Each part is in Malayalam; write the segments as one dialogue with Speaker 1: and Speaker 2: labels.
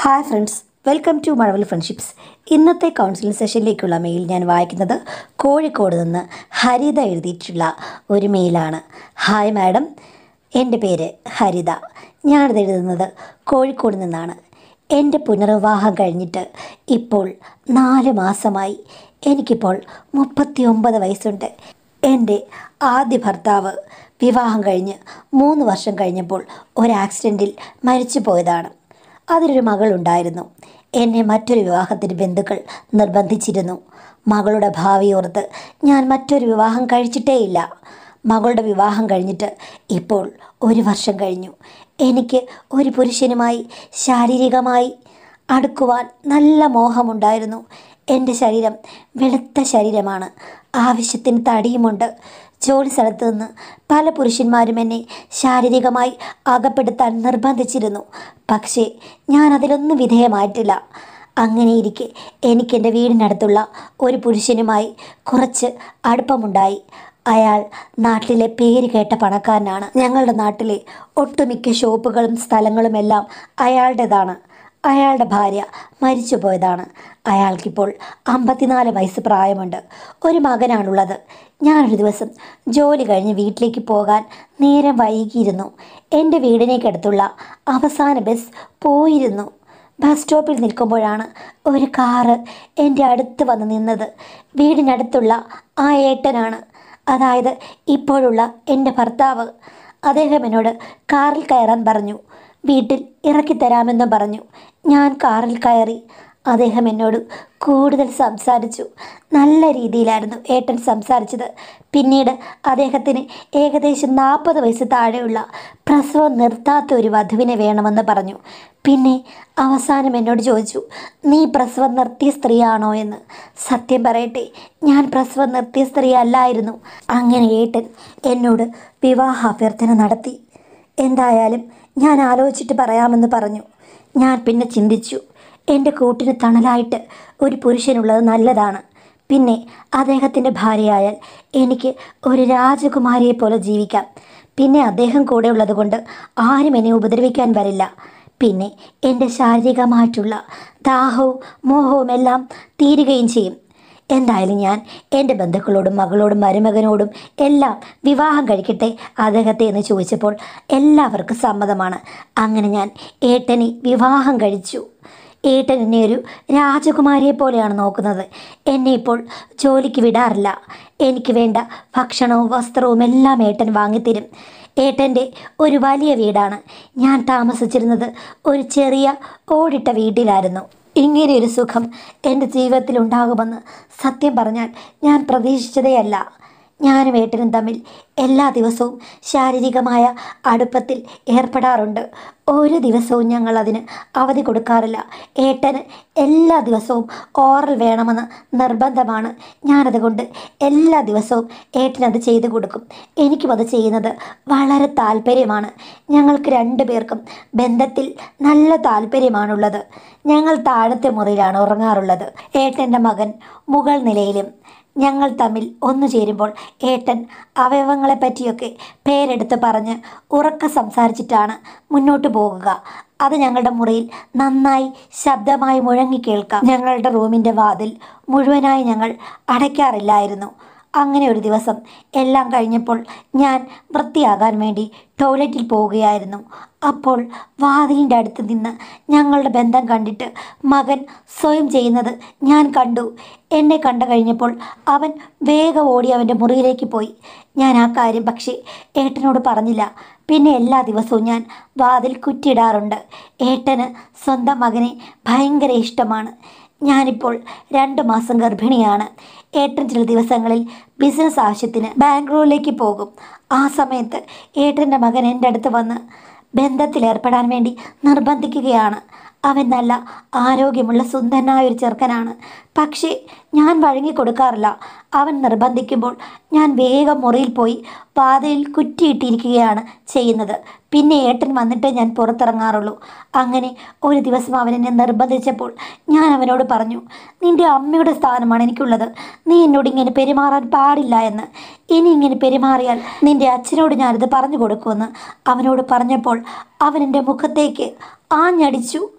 Speaker 1: hi friends welcome to Mazhavil friendships ഇന്നത്തെ കൗൺസിലിംഗ് സെഷനിലേക്കുള്ള മെയിൽ ഞാൻ വായിക്കുന്നത് കോഴിക്കോട് നിന്ന് ഹരിത എഴുതിയിട്ടുള്ള ഒരു മെയിലാണ് ഹായ് മാഡം എൻ്റെ പേര് ഹരിത ഞാനിത് എഴുതുന്നത് കോഴിക്കോട് നിന്നാണ് എൻ്റെ പുനർവിവാഹം കഴിഞ്ഞിട്ട് ഇപ്പോൾ നാല് മാസമായി എനിക്കിപ്പോൾ മുപ്പത്തി ഒമ്പത് വയസ്സുണ്ട് എൻ്റെ ആദ്യ ഭർത്താവ് വിവാഹം കഴിഞ്ഞ് മൂന്ന് വർഷം കഴിഞ്ഞപ്പോൾ ഒരു ആക്സിഡൻറ്റിൽ മരിച്ചു പോയതാണ് അതിലൊരു മകളുണ്ടായിരുന്നു എന്നെ മറ്റൊരു വിവാഹത്തിന് ബന്ധുക്കൾ നിർബന്ധിച്ചിരുന്നു മകളുടെ ഭാവി ഓർത്ത് ഞാൻ മറ്റൊരു വിവാഹം കഴിച്ചിട്ടേയില്ല മകളുടെ വിവാഹം കഴിഞ്ഞിട്ട് ഇപ്പോൾ ഒരു വർഷം കഴിഞ്ഞു എനിക്ക് ഒരു പുരുഷനുമായി ശാരീരികമായി അടുക്കുവാൻ നല്ല മോഹമുണ്ടായിരുന്നു എൻ്റെ ശരീരം വെളുത്ത ശരീരമാണ് ആവശ്യത്തിന് തടിയുമുണ്ട് ജോലി സ്ഥലത്ത് നിന്ന് പല പുരുഷന്മാരും എന്നെ ശാരീരികമായി അകപ്പെടുത്താൻ നിർബന്ധിച്ചിരുന്നു പക്ഷേ ഞാൻ അതിലൊന്നും വിധേയമായിട്ടില്ല അങ്ങനെയിരിക്കെ എനിക്ക് എൻ്റെ വീടിനടുത്തുള്ള ഒരു പുരുഷനുമായി കുറച്ച് അടുപ്പമുണ്ടായി അയാൾ നാട്ടിലെ പേര് കേട്ട പണക്കാരനാണ് ഞങ്ങളുടെ നാട്ടിലെ ഒട്ടുമിക്ക ഷോപ്പുകളും സ്ഥലങ്ങളുമെല്ലാം അയാളുടേതാണ് അയാളുടെ ഭാര്യ മരിച്ചു പോയതാണ് അയാൾക്കിപ്പോൾ അമ്പത്തിനാല് വയസ്സ് പ്രായമുണ്ട് ഒരു മകനാണുള്ളത് ഞാനൊരു ദിവസം ജോലി കഴിഞ്ഞ് വീട്ടിലേക്ക് പോകാൻ നേരം വൈകിയിരുന്നു എൻ്റെ വീടിനേക്കടുത്തുള്ള അവസാന ബസ് പോയിരുന്നു ബസ് സ്റ്റോപ്പിൽ നിൽക്കുമ്പോഴാണ് ഒരു കാറ് എൻ്റെ അടുത്ത് വന്ന് നിന്നത് വീടിനടുത്തുള്ള ആ ഏട്ടനാണ് അതായത് ഇപ്പോഴുള്ള എൻ്റെ ഭർത്താവ് അദ്ദേഹം എന്നോട് കാറിൽ കയറാൻ പറഞ്ഞു വീട്ടിൽ ഇറക്കി തരാമെന്നും പറഞ്ഞു ഞാൻ കാറിൽ കയറി അദ്ദേഹം എന്നോട് കൂടുതൽ സംസാരിച്ചു നല്ല രീതിയിലായിരുന്നു ഏട്ടൻ സംസാരിച്ചത് പിന്നീട് അദ്ദേഹത്തിന് ഏകദേശം നാൽപ്പത് വയസ്സ് താഴെയുള്ള പ്രസവം നിർത്താത്ത ഒരു വധുവിനെ വേണമെന്ന് പറഞ്ഞു പിന്നെ അവസാനം എന്നോട് ചോദിച്ചു നീ പ്രസവം നിർത്തിയ സ്ത്രീയാണോ എന്ന് സത്യം പറയട്ടെ ഞാൻ പ്രസവം നിർത്തിയ സ്ത്രീ അല്ലായിരുന്നു അങ്ങനെ ഏട്ടൻ എന്നോട് വിവാഹ അഭ്യർത്ഥന നടത്തി എന്തായാലും ഞാൻ ആലോചിച്ചിട്ട് പറയാമെന്ന് പറഞ്ഞു ഞാൻ പിന്നെ ചിന്തിച്ചു എൻ്റെ കൂട്ടിന് തണലായിട്ട് ഒരു പുരുഷനുള്ളത് നല്ലതാണ് പിന്നെ അദ്ദേഹത്തിൻ്റെ ഭാര്യയായാൽ എനിക്ക് ഒരു രാജകുമാരിയെ പോലെ ജീവിക്കാം പിന്നെ അദ്ദേഹം കൂടെ ഉള്ളത് കൊണ്ട് ആരും എന്നെ ഉപദ്രവിക്കാൻ വരില്ല പിന്നെ എൻ്റെ ശാരീരികമായിട്ടുള്ള ദാഹവും മോഹവും എല്ലാം തീരുകയും ചെയ്യും എന്തായാലും ഞാൻ എൻ്റെ ബന്ധുക്കളോടും മകളോടും മരുമകനോടും എല്ലാം വിവാഹം കഴിക്കട്ടെ അദ്ദേഹത്തെ എന്ന് ചോദിച്ചപ്പോൾ എല്ലാവർക്കും സമ്മതമാണ് അങ്ങനെ ഞാൻ ഏട്ടനെ വിവാഹം കഴിച്ചു ഏട്ടൻ എന്നെ ഒരു രാജകുമാരിയെ പോലെയാണ് നോക്കുന്നത് എന്നെ ഇപ്പോൾ ജോലിക്ക് വിടാറില്ല എനിക്ക് വേണ്ട ഭക്ഷണവും വസ്ത്രവും എല്ലാം ഏട്ടൻ വാങ്ങിത്തരും ഏട്ടൻ്റെ ഒരു വലിയ വീടാണ് ഞാൻ താമസിച്ചിരുന്നത് ഒരു ചെറിയ ഓടിട്ട വീട്ടിലായിരുന്നു ഇങ്ങനെ ഒരു സുഖം എൻ്റെ ജീവിതത്തിൽ ഉണ്ടാകുമെന്ന് സത്യം പറഞ്ഞാൽ ഞാൻ പ്രതീക്ഷിച്ചതേയല്ല ഞാനും ഏട്ടനും തമ്മിൽ എല്ലാ ദിവസവും ശാരീരികമായ അടുപ്പത്തിൽ ഏർപ്പെടാറുണ്ട് ഒരു ദിവസവും ഞങ്ങൾ അതിന് അവധി കൊടുക്കാറില്ല ഏട്ടന് എല്ലാ ദിവസവും ഓറൽ വേണമെന്ന് നിർബന്ധമാണ് ഞാനതുകൊണ്ട് എല്ലാ ദിവസവും ഏട്ടനത് ചെയ്തു കൊടുക്കും എനിക്കും അത് ചെയ്യുന്നത് വളരെ താല്പര്യമാണ് ഞങ്ങൾക്ക് രണ്ടു പേർക്കും ബന്ധത്തിൽ നല്ല താല്പര്യമാണുള്ളത് ഞങ്ങൾ താഴത്തെ മുറിയിലാണ് ഉറങ്ങാറുള്ളത് ഏട്ടൻ്റെ മകൻ മുകൾ നിലയിലും ഞങ്ങൾ തമ്മിൽ ഒന്നു ചേരുമ്പോൾ ഏട്ടൻ അവയവങ്ങളെ പറ്റിയൊക്കെ പേരെടുത്ത് പറഞ്ഞ് ഉറക്ക സംസാരിച്ചിട്ടാണ് മുന്നോട്ട് പോകുക അത് ഞങ്ങളുടെ മുറിയിൽ നന്നായി ശബ്ദമായി മുഴങ്ങി കേൾക്കാം ഞങ്ങളുടെ റൂമിൻ്റെ വാതിൽ മുഴുവനായി ഞങ്ങൾ അടയ്ക്കാറില്ലായിരുന്നു അങ്ങനെ ഒരു ദിവസം എല്ലാം കഴിഞ്ഞപ്പോൾ ഞാൻ വൃത്തിയാകാൻ വേണ്ടി ടോയ്ലറ്റിൽ പോവുകയായിരുന്നു അപ്പോൾ വാതിലിൻ്റെ അടുത്ത് നിന്ന് ഞങ്ങളുടെ ബന്ധം കണ്ടിട്ട് മകൻ സ്വയം ചെയ്യുന്നത് ഞാൻ കണ്ടു എന്നെ കണ്ടു കഴിഞ്ഞപ്പോൾ അവൻ വേഗം ഓടി അവൻ്റെ മുറിയിലേക്ക് പോയി ഞാൻ ആ കാര്യം പക്ഷേ ഏട്ടനോട് പറഞ്ഞില്ല പിന്നെ എല്ലാ ദിവസവും ഞാൻ വാതിൽ കുറ്റിയിടാറുണ്ട് ഏട്ടന് സ്വന്തം മകനെ ഭയങ്കര ഇഷ്ടമാണ് ഞാനിപ്പോൾ രണ്ട് മാസം ഗർഭിണിയാണ് ഏട്ടൻ ചില ദിവസങ്ങളിൽ ബിസിനസ് ആവശ്യത്തിന് ബാംഗ്ലൂരിലേക്ക് പോകും ആ സമയത്ത് ഏട്ടൻ്റെ മകൻ എൻ്റെ അടുത്ത് വന്ന് ബന്ധത്തിലേർപ്പെടാൻ വേണ്ടി നിർബന്ധിക്കുകയാണ് അവൻ നല്ല ആരോഗ്യമുള്ള സുന്ദരനായ ഒരു ചെറുക്കനാണ് പക്ഷേ ഞാൻ വഴങ്ങി കൊടുക്കാറില്ല അവൻ നിർബന്ധിക്കുമ്പോൾ ഞാൻ വേഗം മുറിയിൽ പോയി വാതിലിൽ കുറ്റിയിട്ടിരിക്കുകയാണ് ചെയ്യുന്നത് പിന്നെ ഏട്ടൻ വന്നിട്ടേ ഞാൻ പുറത്തിറങ്ങാറുള്ളൂ അങ്ങനെ ഒരു ദിവസം അവൻ എന്നെ നിർബന്ധിച്ചപ്പോൾ ഞാൻ അവനോട് പറഞ്ഞു നിന്റെ അമ്മയുടെ സ്ഥാനമാണ് എനിക്കുള്ളത് നീ എന്നോട് ഇങ്ങനെ പെരുമാറാൻ പാടില്ല എന്ന് ഇനി ഇങ്ങനെ പെരുമാറിയാൽ നിന്റെ അച്ഛനോട് ഞാനിത് പറഞ്ഞു കൊടുക്കുമെന്ന് അവനോട് പറഞ്ഞപ്പോൾ അവൻ എൻ്റെ മുഖത്തേക്ക് ആഞ്ഞടിച്ചു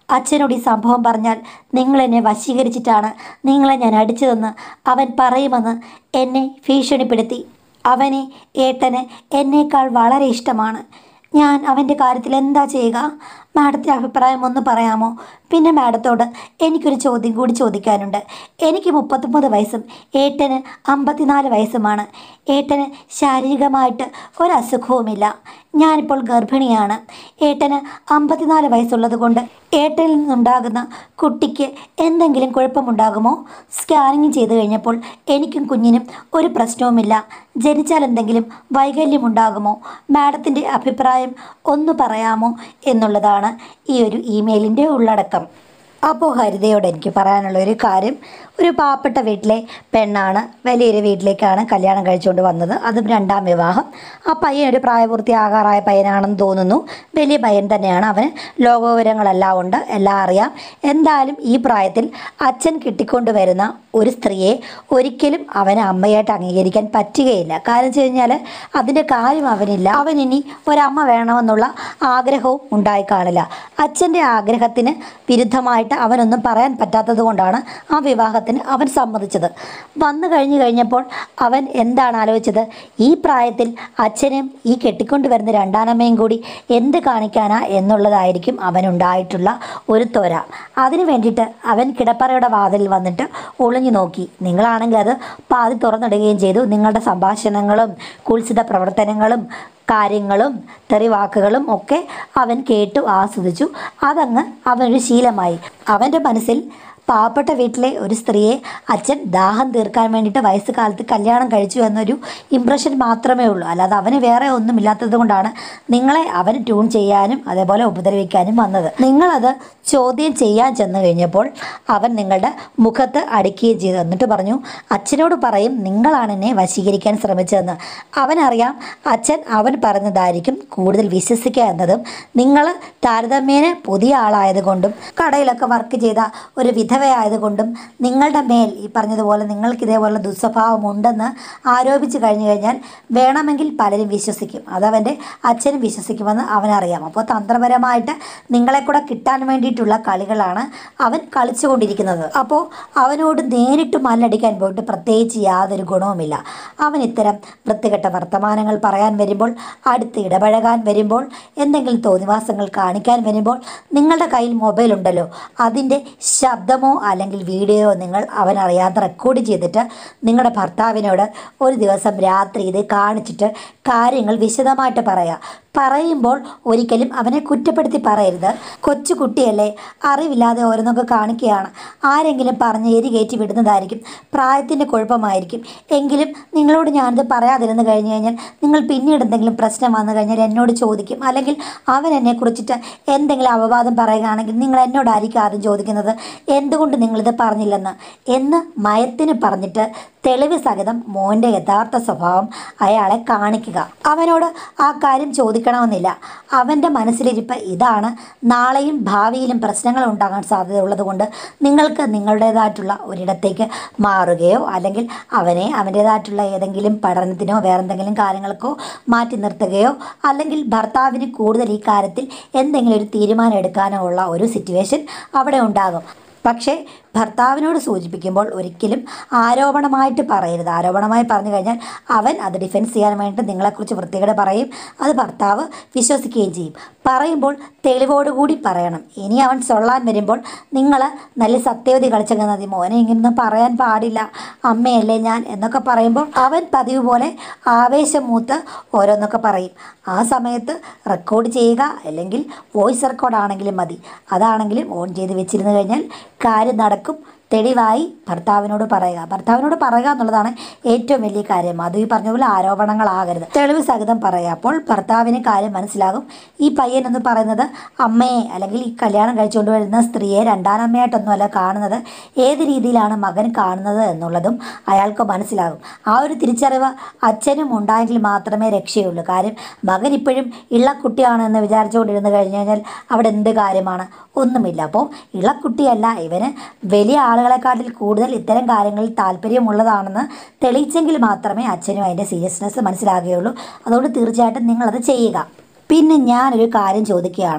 Speaker 1: അച്ഛനോട് ഈ സംഭവം പറഞ്ഞാൽ നിങ്ങളെന്നെ വശീകരിച്ചിട്ടാണ് നിങ്ങളെ ഞാൻ അടിച്ചതെന്ന് അവൻ പറയുമെന്ന് എന്നെ ഭീഷണിപ്പെടുത്തി അവനെ ഏട്ടന് എന്നേക്കാൾ വളരെ ഇഷ്ടമാണ് ഞാൻ അവൻ്റെ കാര്യത്തിൽ എന്താ ചെയ്യുക മാഡത്തിൻ്റെ അഭിപ്രായം ഒന്ന് പറയാമോ പിന്നെ മാഡത്തോട് എനിക്കൊരു ചോദ്യം കൂടി ചോദിക്കാനുണ്ട് എനിക്ക് മുപ്പത്തൊമ്പത് വയസ്സും ഏട്ടന് അമ്പത്തിനാല് വയസ്സുമാണ് ഏട്ടന് ശാരീരികമായിട്ട് ഒരസുഖവുമില്ല ഞാനിപ്പോൾ ഗർഭിണിയാണ് ഏട്ടന് അമ്പത്തിനാല് വയസ്സുള്ളത് കൊണ്ട് ഏട്ടനിൽ നിന്നുണ്ടാകുന്ന കുട്ടിക്ക് എന്തെങ്കിലും കുഴപ്പമുണ്ടാകുമോ സ്കാനിങ് ചെയ്തു കഴിഞ്ഞപ്പോൾ എനിക്കും കുഞ്ഞിനും ഒരു പ്രശ്നവുമില്ല ജനിച്ചാൽ എന്തെങ്കിലും വൈകല്യമുണ്ടാകുമോ മാഡത്തിൻ്റെ അഭിപ്രായം ഒന്ന് പറയാമോ എന്നുള്ളതാണ് ഈ ഒരു ഇമെയിലിൻ്റെ ഉള്ളടക്കം അപ്പോൾ ഹരിതയോട് എനിക്ക് പറയാനുള്ള ഒരു കാര്യം ഒരു പാവപ്പെട്ട വീട്ടിലെ പെണ്ണാണ് വലിയൊരു വീട്ടിലേക്കാണ് കല്യാണം കഴിച്ചുകൊണ്ട് വന്നത് അതും രണ്ടാം വിവാഹം ആ പയ്യൻ ഒരു പ്രായപൂർത്തിയാകാറായ പയ്യനാണെന്ന് തോന്നുന്നു വലിയ പയ്യൻ തന്നെയാണ് അവന് ലോകവിവരങ്ങളെല്ലാം ഉണ്ട് എല്ലാം അറിയാം എന്തായാലും ഈ പ്രായത്തിൽ അച്ഛൻ കിട്ടിക്കൊണ്ട് വരുന്ന ഒരു സ്ത്രീയെ ഒരിക്കലും അവന് അമ്മയായിട്ട് അംഗീകരിക്കാൻ പറ്റുകയില്ല കാരണം വെച്ച് കഴിഞ്ഞാൽ അതിൻ്റെ കാര്യം അവനില്ല അവൻ ഇനി ഒരമ്മ വേണമെന്നുള്ള ആഗ്രഹവും ഉണ്ടായി കാണില്ല അച്ഛൻ്റെ ആഗ്രഹത്തിന് വിരുദ്ധമായിട്ട് അവനൊന്നും പറയാൻ പറ്റാത്തത് കൊണ്ടാണ് ആ വിവാഹത്തിന് അവൻ സമ്മതിച്ചത് വന്നു കഴിഞ്ഞു കഴിഞ്ഞപ്പോൾ അവൻ എന്താണ് ആലോചിച്ചത് ഈ പ്രായത്തിൽ അച്ഛനും ഈ കെട്ടിക്കൊണ്ട് വരുന്ന രണ്ടാനമ്മയും കൂടി എന്ത് കാണിക്കാനാ എന്നുള്ളതായിരിക്കും അവനുണ്ടായിട്ടുള്ള ഒരു ത്വര അതിനു വേണ്ടിയിട്ട് അവൻ കിടപ്പറയുടെ വാതിലിൽ വന്നിട്ട് ഒളിഞ്ഞു നോക്കി നിങ്ങളാണെങ്കിൽ അത് പാതി തുറന്നിടുകയും ചെയ്തു നിങ്ങളുടെ സംഭാഷണങ്ങളും കുൽസിത പ്രവർത്തനങ്ങളും കാര്യങ്ങളും തെറിവാക്കുകളും ഒക്കെ അവൻ കേട്ടു ആസ്വദിച്ചു അതങ്ങ് അവനൊരു ശീലമായി അവൻ്റെ മനസ്സിൽ പാവപ്പെട്ട വീട്ടിലെ ഒരു സ്ത്രീയെ അച്ഛൻ ദാഹം തീർക്കാൻ വേണ്ടിയിട്ട് വയസ്സുകാലത്ത് കല്യാണം കഴിച്ചു എന്നൊരു ഇമ്പ്രഷൻ മാത്രമേ ഉള്ളൂ അല്ലാതെ അവന് വേറെ ഒന്നുമില്ലാത്തത് കൊണ്ടാണ് നിങ്ങളെ അവൻ ട്യൂൺ ചെയ്യാനും അതേപോലെ ഉപദ്രവിക്കാനും വന്നത് നിങ്ങളത് ചോദ്യം ചെയ്യാൻ ചെന്ന് കഴിഞ്ഞപ്പോൾ അവൻ നിങ്ങളുടെ മുഖത്ത് അടിക്കുകയും ചെയ്തു എന്നിട്ട് പറഞ്ഞു അച്ഛനോട് പറയും നിങ്ങളാണ് എന്നെ വശീകരിക്കാൻ ശ്രമിച്ചതെന്ന് അവനറിയാം അച്ഛൻ അവൻ പറഞ്ഞതായിരിക്കും കൂടുതൽ വിശ്വസിക്കുക എന്നതും നിങ്ങൾ താരതമ്യേന പുതിയ ആളായതുകൊണ്ടും കടയിലൊക്കെ വർക്ക് ചെയ്ത ഒരു വിധവയായതുകൊണ്ടും നിങ്ങളുടെ മേൽ ഈ പറഞ്ഞതുപോലെ നിങ്ങൾക്ക് ഇതേപോലെ ദുസ്വഭാവം ഉണ്ടെന്ന് ആരോപിച്ച് കഴിഞ്ഞു കഴിഞ്ഞാൽ വേണമെങ്കിൽ പലരും വിശ്വസിക്കും അതവൻ്റെ അച്ഛനും വിശ്വസിക്കുമെന്ന് അവനറിയാം അപ്പോൾ തന്ത്രപരമായിട്ട് നിങ്ങളെ കൂടെ കിട്ടാൻ വേണ്ടിയിട്ടുള്ള കളികളാണ് അവൻ കളിച്ചുകൊണ്ടിരിക്കുന്നത് അപ്പോൾ അവനോട് നേരിട്ട് മല്ലടിക്കാൻ പോയിട്ട് പ്രത്യേകിച്ച് യാതൊരു ഗുണവുമില്ല അവൻ ഇത്തരം വൃത്തികെട്ട വർത്തമാനങ്ങൾ പറയാൻ വരുമ്പോൾ അടുത്ത് ഇടപഴകാൻ വരുമ്പോൾ എന്തെങ്കിലും തോന്നിവാസങ്ങൾ കാണിക്കാൻ വരുമ്പോൾ നിങ്ങളുടെ കയ്യിൽ മൊബൈൽ ഉണ്ടല്ലോ അതിൻ്റെ ശബ്ദമോ അല്ലെങ്കിൽ വീഡിയോയോ നിങ്ങൾ അവനറിയാതെ റെക്കോർഡ് ചെയ്തിട്ട് നിങ്ങളുടെ ഭർത്താവിനോട് ഒരു ദിവസം രാത്രി ഇത് കാണിച്ചിട്ട് കാര്യങ്ങൾ വിശദമായിട്ട് പറയാം പറയുമ്പോൾ ഒരിക്കലും അവനെ കുറ്റപ്പെടുത്തി പറയരുത് കൊച്ചു കുട്ടിയല്ലേ അറിവില്ലാതെ ഓരോന്നൊക്കെ കാണിക്കുകയാണ് ആരെങ്കിലും പറഞ്ഞ് എരി കയറ്റി വിടുന്നതായിരിക്കും പ്രായത്തിൻ്റെ കുഴപ്പമായിരിക്കും എങ്കിലും നിങ്ങളോട് ഞാനിത് പറയാതിരുന്ന് കഴിഞ്ഞു കഴിഞ്ഞാൽ നിങ്ങൾ പിന്നീട് എന്തെങ്കിലും പ്രശ്നം വന്നു കഴിഞ്ഞാൽ എന്നോട് ചോദിക്കും അല്ലെങ്കിൽ അവൻ എന്നെ കുറിച്ചിട്ട് എന്തെങ്കിലും അപവാദം പറയുകയാണെങ്കിൽ നിങ്ങൾ എന്നോടായിരിക്കും ആദ്യം ചോദിക്കുന്നത് എന്തുകൊണ്ട് നിങ്ങളിത് പറഞ്ഞില്ലെന്ന് എന്ന് മയത്തിന് പറഞ്ഞിട്ട് തെളിവ് സഹിതം മോൻ്റെ യഥാർത്ഥ സ്വഭാവം അയാളെ കാണിക്കുക അവനോട് ആ കാര്യം ചോദിക്കണമെന്നില്ല അവൻ്റെ മനസ്സിലിരിപ്പ് ഇതാണ് നാളെയും ഭാവിയിലും പ്രശ്നങ്ങൾ ഉണ്ടാകാൻ സാധ്യതയുള്ളത് കൊണ്ട് നിങ്ങൾക്ക് നിങ്ങളുടേതായിട്ടുള്ള ഒരിടത്തേക്ക് മാറുകയോ അല്ലെങ്കിൽ അവനെ അവൻ്റേതായിട്ടുള്ള ഏതെങ്കിലും പഠനത്തിനോ വേറെന്തെങ്കിലും കാര്യങ്ങൾക്കോ മാറ്റി നിർത്തുകയോ അല്ലെങ്കിൽ ഭർത്താവിന് കൂടുതൽ ഈ കാര്യത്തിൽ എന്തെങ്കിലും ഒരു തീരുമാനം എടുക്കാനോ ഉള്ള ഒരു സിറ്റുവേഷൻ അവിടെ ഉണ്ടാകും പക്ഷേ ഭർത്താവിനോട് സൂചിപ്പിക്കുമ്പോൾ ഒരിക്കലും ആരോപണമായിട്ട് പറയരുത് ആരോപണമായി പറഞ്ഞു കഴിഞ്ഞാൽ അവൻ അത് ഡിഫെൻസ് ചെയ്യാൻ വേണ്ടിയിട്ട് നിങ്ങളെക്കുറിച്ച് വൃത്തികേട് പറയും അത് ഭർത്താവ് വിശ്വസിക്കുകയും ചെയ്യും പറയുമ്പോൾ തെളിവോടുകൂടി പറയണം ഇനി അവൻ സൊള്ളാൻ വരുമ്പോൾ നിങ്ങൾ നല്ല സത്യവതി കളിച്ചങ്ങ് മതി മോനെ ഇങ്ങനൊന്നും പറയാൻ പാടില്ല അമ്മയല്ലേ ഞാൻ എന്നൊക്കെ പറയുമ്പോൾ അവൻ പതിവ് പോലെ ആവേശം മൂത്ത് ഓരോന്നൊക്കെ പറയും ആ സമയത്ത് റെക്കോർഡ് ചെയ്യുക അല്ലെങ്കിൽ വോയിസ് റെക്കോർഡ് ആണെങ്കിലും മതി അതാണെങ്കിലും ഓൺ ചെയ്ത് വെച്ചിരുന്നു കഴിഞ്ഞാൽ കാര്യം നടക്കും തെളിവായി ഭർത്താവിനോട് പറയുക ഭർത്താവിനോട് പറയുക എന്നുള്ളതാണ് ഏറ്റവും വലിയ കാര്യം അത് ഈ പറഞ്ഞ പോലെ ആരോപണങ്ങളാകരുത് തെളിവ് സഹിതം പറയുക അപ്പോൾ ഭർത്താവിന് കാര്യം മനസ്സിലാകും ഈ പയ്യൻ എന്ന് പറയുന്നത് അമ്മയെ അല്ലെങ്കിൽ ഈ കല്യാണം കഴിച്ചുകൊണ്ട് വരുന്ന സ്ത്രീയെ രണ്ടാനമ്മയായിട്ടൊന്നുമല്ല കാണുന്നത് ഏത് രീതിയിലാണ് മകൻ കാണുന്നത് എന്നുള്ളതും അയാൾക്ക് മനസ്സിലാകും ആ ഒരു തിരിച്ചറിവ് അച്ഛനും ഉണ്ടായെങ്കിൽ മാത്രമേ രക്ഷയുള്ളൂ കാര്യം മകൻ ഇപ്പോഴും ഇള്ളക്കുട്ടിയാണെന്ന് വിചാരിച്ചുകൊണ്ടിരുന്ന് കഴിഞ്ഞു കഴിഞ്ഞാൽ അവിടെ എന്ത് കാര്യമാണ് ഒന്നുമില്ല അപ്പോൾ ഇളക്കുട്ടിയല്ല ഇവന് വലിയ ആളുകളെക്കാട്ടിൽ കൂടുതൽ ഇത്തരം കാര്യങ്ങളിൽ താല്പര്യമുള്ളതാണെന്ന് തെളിയിച്ചെങ്കിൽ മാത്രമേ അച്ഛനും അതിൻ്റെ സീരിയസ്നെസ് മനസ്സിലാകുകയുള്ളൂ അതുകൊണ്ട് തീർച്ചയായിട്ടും നിങ്ങളത് ചെയ്യുക പിന്നെ ഞാനൊരു കാര്യം ചോദിക്കുകയാണ്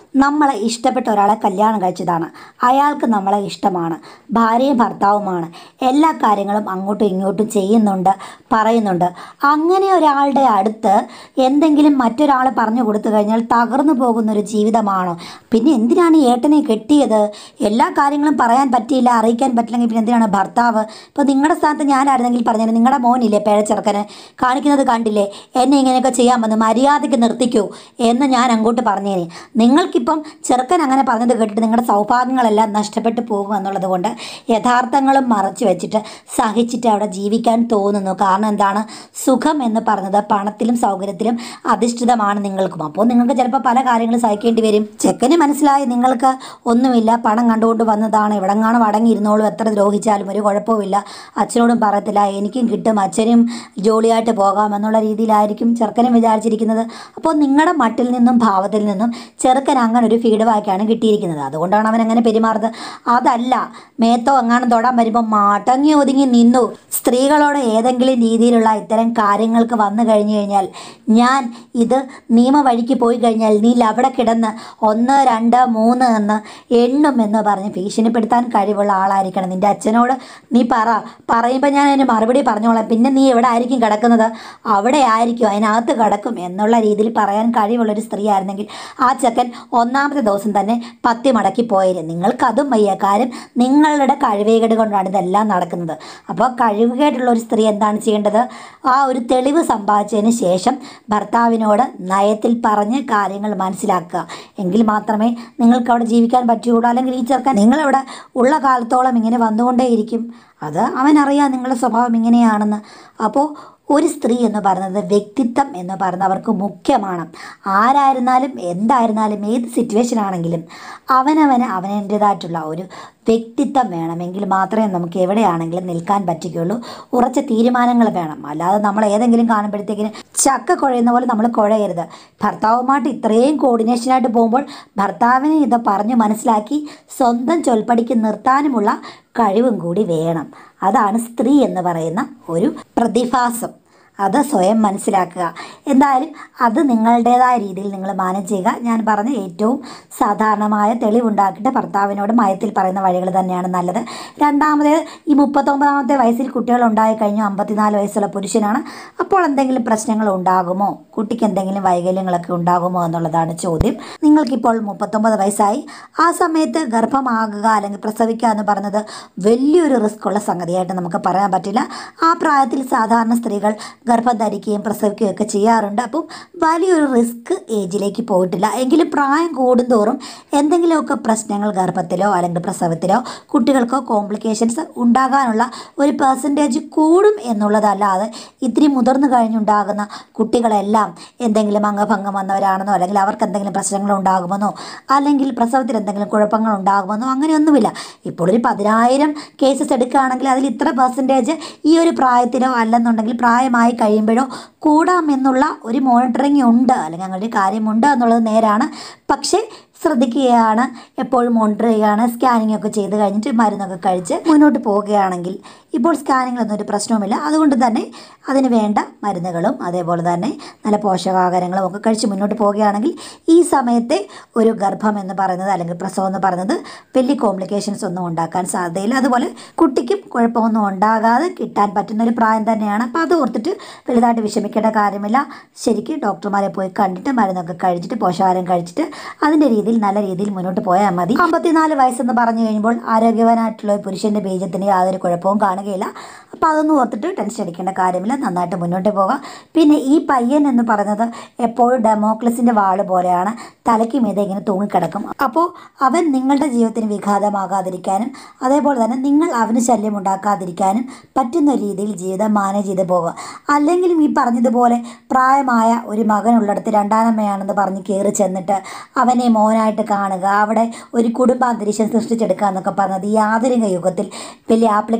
Speaker 1: നമ്മളെ ഇഷ്ടപ്പെട്ട ഒരാളെ കല്യാണം കഴിച്ചതാണ് അയാൾക്ക് നമ്മളെ ഇഷ്ടമാണ് ഭാര്യയും ഭർത്താവുമാണ് എല്ലാ കാര്യങ്ങളും അങ്ങോട്ടും ഇങ്ങോട്ടും ചെയ്യുന്നുണ്ട് പറയുന്നുണ്ട് അങ്ങനെ ഒരാളുടെ അടുത്ത് എന്തെങ്കിലും മറ്റൊരാൾ പറഞ്ഞു കൊടുത്തു കഴിഞ്ഞാൽ തകർന്നു പോകുന്നൊരു ജീവിതമാണോ പിന്നെ എന്തിനാണ് ഈ ഏട്ടനെ കെട്ടിയത് എല്ലാ കാര്യങ്ങളും പറയാൻ പറ്റിയില്ല അറിയിക്കാൻ പറ്റില്ലെങ്കിൽ പിന്നെ എന്തിനാണ് ഭർത്താവ് ഇപ്പോൾ നിങ്ങളുടെ സ്ഥാനത്ത് ഞാനായിരുന്നെങ്കിൽ പറഞ്ഞത് നിങ്ങളുടെ മോനില്ലേ പേഴച്ചെറുക്കന് കാണിക്കുന്നത് കണ്ടില്ലേ എന്നെ ഇങ്ങനെയൊക്കെ ചെയ്യാമെന്ന് മര്യാദയ്ക്ക് നിർത്തിക്കൂ എന്ന് ഞാൻ അങ്ങോട്ട് പറഞ്ഞേനെ നിങ്ങൾക്കിപ്പം ചെറുക്കൻ അങ്ങനെ പറഞ്ഞത് കേട്ടിട്ട് നിങ്ങളുടെ സൗഭാഗ്യങ്ങളെല്ലാം നഷ്ടപ്പെട്ടു പോകും എന്നുള്ളത് കൊണ്ട് യഥാർത്ഥങ്ങളും മറച്ചു വെച്ചിട്ട് സഹിച്ചിട്ട് അവിടെ ജീവിക്കാൻ തോന്നുന്നു കാരണം എന്താണ് സുഖം എന്ന് പറഞ്ഞത് പണത്തിലും സൗകര്യത്തിലും അധിഷ്ഠിതമാണ് നിങ്ങൾക്കും അപ്പോൾ നിങ്ങൾക്ക് ചിലപ്പോൾ പല കാര്യങ്ങളും സഹിക്കേണ്ടി വരും ചെക്കന് മനസ്സിലായി നിങ്ങൾക്ക് ഒന്നുമില്ല പണം കണ്ടുകൊണ്ട് വന്നതാണ് എവിടെങ്ങാനും അടങ്ങിയിരുന്നോളും എത്ര ദ്രോഹിച്ചാലും ഒരു കുഴപ്പവുമില്ല അച്ഛനോടും പറയത്തില്ല എനിക്കും കിട്ടും അച്ഛനും ജോളിയായിട്ട് പോകാം എന്നുള്ള രീതിയിലായിരിക്കും ചെറുക്കനും വിചാരിച്ചിരിക്കുന്നത് അപ്പോൾ നിങ്ങളുടെ മട്ടിൽ നിന്നും ഭാവത്തിൽ നിന്നും ചെറുക്കൻ അങ്ങനെ ഒരു ഫീഡ്ബാക്കാണ് കിട്ടിയിരിക്കുന്നത് അതുകൊണ്ടാണ് അവൻ അങ്ങനെ പെരുമാറുന്നത് അതല്ല മേത്തോ എങ്ങാനും തൊടാൻ വരുമ്പോൾ മാട്ടങ്ങി ഒതുങ്ങി നിന്നു സ്ത്രീകളോട് ഏതെങ്കിലും രീതിയിലുള്ള ഇത്തരം കാര്യങ്ങൾക്ക് വന്നു കഴിഞ്ഞു കഴിഞ്ഞാൽ ഞാൻ ഇത് നിയമവഴിക്ക് പോയി കഴിഞ്ഞാൽ നീ അവിടെ കിടന്ന് ഒന്ന് രണ്ട് മൂന്ന് എന്ന് എണ്ണും എന്ന് പറഞ്ഞ് ഭീഷണിപ്പെടുത്താൻ കഴിവുള്ള ആളായിരിക്കണം നിൻ്റെ അച്ഛനോട് നീ പറ പറയുമ്പോൾ ഞാൻ അതിന് മറുപടി പറഞ്ഞോളാം പിന്നെ നീ എവിടെ ആയിരിക്കും കിടക്കുന്നത് അവിടെ ആയിരിക്കും അതിനകത്ത് കിടക്കും എന്നുള്ള രീതിയിൽ പറയാൻ കഴിവുള്ളൊരു സ്ത്രീ ആയിരുന്നെങ്കിൽ ആ ചെക്കൻ ഒന്നാമത്തെ ദിവസം തന്നെ പത്തി മടക്കി പോയത് നിങ്ങൾക്കതും വയ്യ കാര്യം നിങ്ങളുടെ കഴിവേകേട് കൊണ്ടാണ് ഇതെല്ലാം നടക്കുന്നത് അപ്പോൾ കഴിവുകേടുള്ള ഒരു സ്ത്രീ എന്താണ് ചെയ്യേണ്ടത് ആ ഒരു തെളിവ് സമ്പാദിച്ചതിന് ശേഷം ഭർത്താവിനോട് നയത്തിൽ പറഞ്ഞ് കാര്യങ്ങൾ മനസ്സിലാക്കുക എങ്കിൽ മാത്രമേ നിങ്ങൾക്ക് അവിടെ ജീവിക്കാൻ പറ്റുകയുള്ളൂ അല്ലെങ്കിൽ ഈ ചെറുക്കൻ നിങ്ങളിവിടെ ഉള്ള കാലത്തോളം ഇങ്ങനെ വന്നുകൊണ്ടേയിരിക്കും അത് അവനറിയാം നിങ്ങളുടെ സ്വഭാവം ഇങ്ങനെയാണെന്ന് അപ്പോൾ ഒരു സ്ത്രീ എന്ന് പറയുന്നത് വ്യക്തിത്വം എന്ന് പറയുന്നത് അവർക്ക് മുഖ്യമാണ് ആരായിരുന്നാലും എന്തായിരുന്നാലും ഏത് സിറ്റുവേഷൻ ആണെങ്കിലും അവനവന് അവനേൻ്റേതായിട്ടുള്ള ഒരു വ്യക്തിത്വം വേണമെങ്കിൽ മാത്രമേ നമുക്ക് എവിടെയാണെങ്കിലും നിൽക്കാൻ പറ്റുകയുള്ളൂ ഉറച്ച തീരുമാനങ്ങൾ വേണം അല്ലാതെ നമ്മൾ ഏതെങ്കിലും കാണുമ്പോഴത്തേക്കിന് ചക്ക കുഴയുന്ന പോലെ നമ്മൾ കുഴയരുത് ഭർത്താവുമായിട്ട് ഇത്രയും കോർഡിനേഷനായിട്ട് പോകുമ്പോൾ ഭർത്താവിനെ ഇത് പറഞ്ഞ് മനസ്സിലാക്കി സ്വന്തം ചൊൽപ്പടിക്ക് നിർത്താനുമുള്ള കഴിവും കൂടി വേണം അതാണ് സ്ത്രീ എന്ന് പറയുന്ന ഒരു പ്രതിഭാസം അത് സ്വയം മനസ്സിലാക്കുക എന്തായാലും അത് നിങ്ങളുടേതായ രീതിയിൽ നിങ്ങൾ മാനേജ് ചെയ്യുക ഞാൻ പറഞ്ഞ ഏറ്റവും സാധാരണമായ തെളിവുണ്ടാക്കിയിട്ട് ഭർത്താവിനോട് മയത്തിൽ പറയുന്ന വഴികൾ തന്നെയാണ് നല്ലത് രണ്ടാമത് ഈ മുപ്പത്തൊമ്പതാമത്തെ വയസ്സിൽ കുട്ടികൾ ഉണ്ടായി കഴിഞ്ഞു അമ്പത്തിനാല് വയസ്സുള്ള പുരുഷനാണ് അപ്പോൾ എന്തെങ്കിലും പ്രശ്നങ്ങൾ ഉണ്ടാകുമോ കുട്ടിക്ക് എന്തെങ്കിലും വൈകല്യങ്ങളൊക്കെ ഉണ്ടാകുമോ എന്നുള്ളതാണ് ചോദ്യം നിങ്ങൾക്കിപ്പോൾ മുപ്പത്തൊമ്പത് വയസ്സായി ആ സമയത്ത് ഗർഭമാകുക അല്ലെങ്കിൽ പ്രസവിക്കുക എന്ന് പറയുന്നത് വലിയൊരു റിസ്ക് ഉള്ള സംഗതിയായിട്ട് നമുക്ക് പറയാൻ പറ്റില്ല ആ പ്രായത്തിൽ സാധാരണ സ്ത്രീകൾ ഗർഭം ധരിക്കുകയും പ്രസവിക്കുകയും ഒക്കെ ചെയ്യാറുണ്ട് അപ്പം വലിയൊരു റിസ്ക് ഏജിലേക്ക് പോയിട്ടില്ല എങ്കിലും പ്രായം കൂടുന്തോറും എന്തെങ്കിലുമൊക്കെ പ്രശ്നങ്ങൾ ഗർഭത്തിലോ അല്ലെങ്കിൽ പ്രസവത്തിലോ കുട്ടികൾക്കോ കോംപ്ലിക്കേഷൻസ് ഉണ്ടാകാനുള്ള ഒരു പെർസെൻറ്റേജ് കൂടും എന്നുള്ളതല്ലാതെ ഇത്തിരി മുതിർന്നു കഴിഞ്ഞുണ്ടാകുന്ന കുട്ടികളെല്ലാം എന്തെങ്കിലും അംഗഭംഗം വന്നവരാണെന്നോ അല്ലെങ്കിൽ അവർക്ക് എന്തെങ്കിലും പ്രശ്നങ്ങൾ ഉണ്ടാകുമെന്നോ അല്ലെങ്കിൽ പ്രസവത്തിൽ എന്തെങ്കിലും കുഴപ്പങ്ങൾ ഉണ്ടാകുമെന്നോ അങ്ങനെയൊന്നുമില്ല ഇപ്പോൾ ഒരു പതിനായിരം കേസസ് എടുക്കുകയാണെങ്കിൽ അതിൽ ഇത്ര പെർസെൻറ്റേജ് ഈ ഒരു പ്രായത്തിലോ അല്ലെന്നുണ്ടെങ്കിൽ പ്രായമായി കഴിയുമ്പോഴോ കൂടാമെന്നുള്ള ഒരു മോണിറ്ററിങ് ഉണ്ട് അല്ലെങ്കിൽ അങ്ങനെ ഒരു കാര്യമുണ്ട് എന്നുള്ളത് നേരാണ് പക്ഷേ ശ്രദ്ധിക്കുകയാണ് എപ്പോഴും മോണിറ്റർ ചെയ്യുകയാണ് സ്കാനിങ് ഒക്കെ ചെയ്ത് കഴിഞ്ഞിട്ട് മരുന്നൊക്കെ കഴിച്ച് മുന്നോട്ട് പോവുകയാണെങ്കിൽ ഇപ്പോൾ സ്കാനിങ്ങിലൊന്നും ഒരു പ്രശ്നവുമില്ല അതുകൊണ്ട് തന്നെ അതിന് വേണ്ട മരുന്നുകളും അതേപോലെ തന്നെ നല്ല പോഷകാഹാരങ്ങളും ഒക്കെ കഴിച്ച് മുന്നോട്ട് പോവുകയാണെങ്കിൽ ഈ സമയത്തെ ഒരു ഗർഭം എന്ന് പറയുന്നത് അല്ലെങ്കിൽ പ്രസവം എന്ന് പറയുന്നത് വലിയ കോംപ്ലിക്കേഷൻസ് ഒന്നും ഉണ്ടാക്കാൻ സാധ്യതയില്ല അതുപോലെ കുട്ടിക്കും കുഴപ്പമൊന്നും ഉണ്ടാകാതെ കിട്ടാൻ പറ്റുന്ന ഒരു പ്രായം തന്നെയാണ് അപ്പോൾ അത് ഓർത്തിട്ട് വലുതായിട്ട് വിഷമിക്കേണ്ട കാര്യമില്ല ശരിക്കും ഡോക്ടർമാരെ പോയി കണ്ടിട്ട് മരുന്നൊക്കെ കഴിച്ചിട്ട് പോഷകാഹാരം കഴിച്ചിട്ട് അതിൻ്റെ രീതിയിൽ നല്ല രീതിയിൽ മുന്നോട്ട് പോയാൽ മതി അമ്പത്തിനാല് വയസ്സെന്ന് പറഞ്ഞു കഴിയുമ്പോൾ ആരോഗ്യവാനായിട്ടുള്ള ഒരു പുരുഷൻ്റെ ബീജത്തിന് യാതൊരു കുഴപ്പവും കാണുകയില്ല അപ്പോൾ അതൊന്നും ഓർത്തിട്ട് ടെൻഷൻ അടിക്കേണ്ട കാര്യമില്ല നന്നായിട്ട് മുന്നോട്ട് പോകാം പിന്നെ ഈ പയ്യൻ എന്ന് പറയുന്നത് എപ്പോഴും ഡെമോക്രസിൻ്റെ വാള് പോലെയാണ് തലയ്ക്ക് മീതെ ഇങ്ങനെ തൂങ്ങിക്കിടക്കും അപ്പോൾ അവൻ നിങ്ങളുടെ ജീവിതത്തിന് വിഘാതമാകാതിരിക്കാനും അതേപോലെ തന്നെ നിങ്ങൾ അവന് ശല്യം ഉണ്ടാക്കാതിരിക്കാനും പറ്റുന്ന രീതിയിൽ ജീവിതം മാനേജ് ചെയ്ത് പോകുക അല്ലെങ്കിലും ഈ പറഞ്ഞതുപോലെ പ്രായമായ ഒരു മകനുള്ളിടത്ത് രണ്ടാനമ്മയാണെന്ന് പറഞ്ഞ് കയറി ചെന്നിട്ട് അവനെ മോനായിട്ട് കാണുക അവിടെ ഒരു കുടുംബാന്തരീക്ഷം സൃഷ്ടിച്ചെടുക്കുക എന്നൊക്കെ പറഞ്ഞത് ഈ ആധുനിക യുഗത്തിൽ വലിയ ആപ്ലിക്കബിൾ ആയിട്ടുള്ള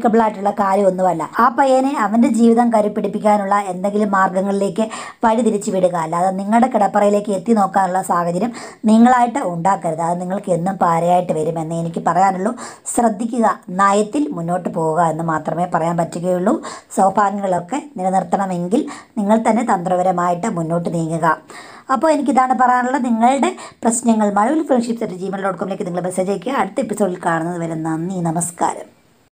Speaker 1: വേണ്ടിയിട്ടുള്ള കാര്യമൊന്നുമല്ല ആ പയ്യനെ അവൻ്റെ ജീവിതം കരുപ്പിടിപ്പിക്കാനുള്ള എന്തെങ്കിലും മാർഗങ്ങളിലേക്ക് വഴി തിരിച്ചു വിടുക അല്ലാതെ നിങ്ങളുടെ കിടപ്പറയിലേക്ക് എത്തി നോക്കാനുള്ള സാഹചര്യം നിങ്ങളായിട്ട് ഉണ്ടാക്കരുത് അത് നിങ്ങൾക്ക് എന്നും പാരയായിട്ട് വരുമെന്ന് എനിക്ക് പറയാനുള്ളൂ ശ്രദ്ധിക്കുക നയത്തിൽ മുന്നോട്ട് പോവുക എന്ന് മാത്രമേ പറയാൻ പറ്റുകയുള്ളൂ സൗഭാഗ്യങ്ങളൊക്കെ നിലനിർത്തണമെങ്കിൽ നിങ്ങൾ തന്നെ തന്ത്രപരമായിട്ട് മുന്നോട്ട് നീങ്ങുക അപ്പോൾ എനിക്കിതാണ് പറയാനുള്ളത് നിങ്ങളുടെ പ്രശ്നങ്ങൾ Mazhavil friendships at gmail dot കോമിലേക്ക് നിങ്ങൾ മെസ്സേജ് അയക്കുക അടുത്ത എപ്പിസോഡിൽ കാണുന്നത് വരെ നന്ദി നമസ്കാരം